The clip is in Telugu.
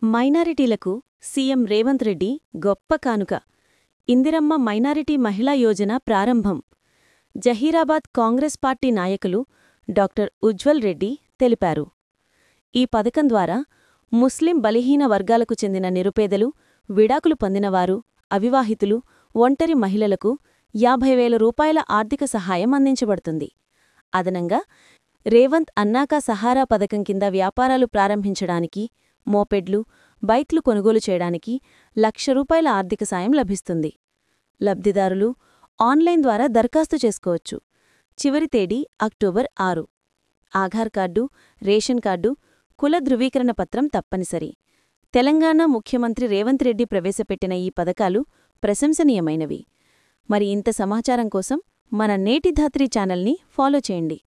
మైనారిటీలకు సీఎం రేవంత్ రెడ్డి గొప్ప కానుక ఇందిరమ్మ మైనారిటీ మహిళా యోజన ప్రారంభం జహీరాబాద్ కాంగ్రెస్ పార్టీ నాయకులు డాక్టర్ ఉజ్వల్ రెడ్డి తెలిపారు ఈ పథకం ద్వారా ముస్లిం బలహీన వర్గాలకు చెందిన నిరుపేదలు విడాకులు పొందినవారు అవివాహితులు ఒంటరి మహిళలకు యాభై వేల రూపాయల ఆర్థిక సహాయం అందించబడుతుంది అదనంగా రేవంత్ అన్నాకా సహారా పథకం కింద వ్యాపారాలు ప్రారంభించడానికి మోపెడ్లు బైక్లు కొనుగోలు చేయడానికి లక్ష రూపాయల ఆర్థిక సాయం లభిస్తుంది లబ్ధిదారులు ఆన్లైన్ ద్వారా దరఖాస్తు చేసుకోవచ్చు చివరి తేదీ అక్టోబర్ ఆరు ఆధార్ కార్డు రేషన్ కార్డు కుల ధృవీకరణ పత్రం తప్పనిసరి తెలంగాణ ముఖ్యమంత్రి రేవంత్ రెడ్డి ప్రవేశపెట్టిన ఈ పథకాలు ప్రశంసనీయమైనవి మరి ఇంత సమాచారం కోసం మన నేటి ధాత్రి ఛానల్ని ఫాలో చేయండి